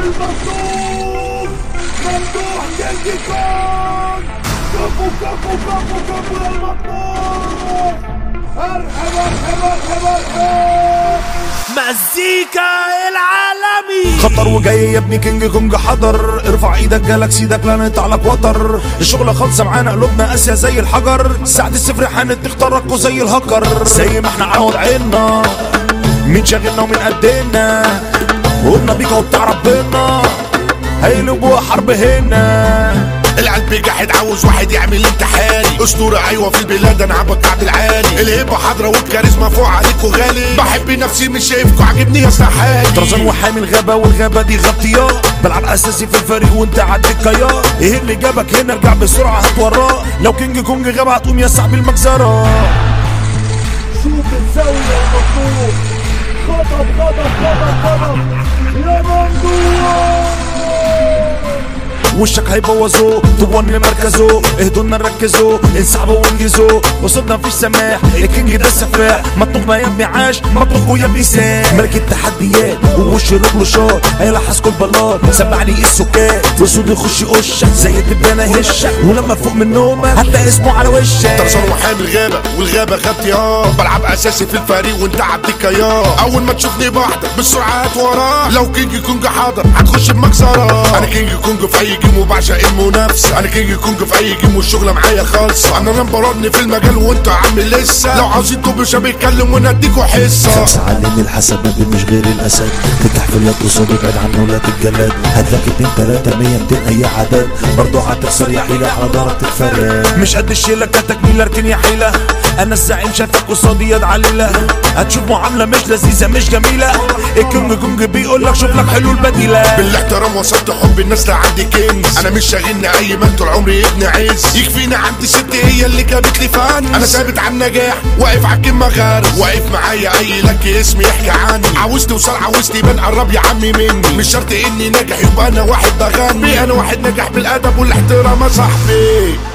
المفتوح مفتوح جلدي كون كفو كفو كفو كفو للمفتوح ارحب ارحب ارحب ارحب مزيكا العالمي خطر وجاي يا ابني كينج كونج حضر ارفع ايدك جالك سيدك لا نقطع لك وتر الشغلة خالصة معانا قلوبنا قاسية زي الحجر ساعة الصفر حنت تخترقوا زي الهكر زي ما احنا على وضعنا مين شاغلنا ومين قدنا قلنا بيك وبتاع ربنا هيقلبوا حرب هنا القلب جاحد عاوز واحد يعمل امتحاني اسطورة ايوه في البلاد انا عبد كعب العالي الهبة حاضرة والكاريزما فوق عليكوا غالي بحب نفسي مش شايفكوا عاجبني يا حالي طرزان وحامي الغابة والغابة دي غطية بلعب اساسي في الفريق وانت عديك يا ايه اللي جابك هنا ارجع بسرعة هات وراه لو كينج كونج غاب هتقوم يا صاحبي المجزرة شوف الزاوية المفتوح غضب غضب غضب غضب يا ممدوح وشك هيبوظوه طوبان لمركزه اهدوا لنا نركزوا انسحبوا وانجزوا وصلنا مفيش سماح الكينج ده السفاح مطلوب يا ابني عاش مطلوب يا ابني سام ملك التحديات ووش رجله شاط هيلحس كل بلاط سمعني السكات وسود يخش قشك زي الدبانه هشك ولما فوق من نومك هتلاقي اسمه على وشك طرزان وحامي الغابة والغابة غابتي اه بلعب اساسي في الفريق وانت عديك يا اول ما تشوفني بحضر بالسرعة هات وراه لو كينج كونج حاضر هتخش بمجزرة انا كينج كونج في اي جيم وبعشق المنافسة انا كينج كونج في اي جيم والشغلة معايا خالصة انا نمبر 1 في المجال وانت عم لسه لو عاوزين تبقوا مش بيتكلم وانا اديكوا حصة خمسة علم الحسنات مش غير الأسد تفتح في اليد قصاده ابعد عنه لا تتجلد هتلاقي اتنين تلاتة مية ميتين أي عدد برضه هتخسر يا حيلة على ضهرك تتفرج مش قد الشيلة كتكميل اركن يا حيلة انا الزعيم شافك قصادي يد عليلة هتشوف معاملة مش لذيذة مش جميلة الكونج كونج بيقول لك شوف لك حلول بديلة بالاحترام وصلت حب الناس لعندي كنز انا مش شاغلني اي مال طول عمري ابن عز يكفيني عندي ست هي اللي جابت لي فن انا ثابت على النجاح واقف على الكلمه غارز واقف معايا اي لك اسمي يحكي عني عاوز توصل عاوز تبان قرب يا عمي مني مش شرط اني ناجح يبقى انا واحد بغني انا واحد ناجح بالادب والاحترام يا صاحبي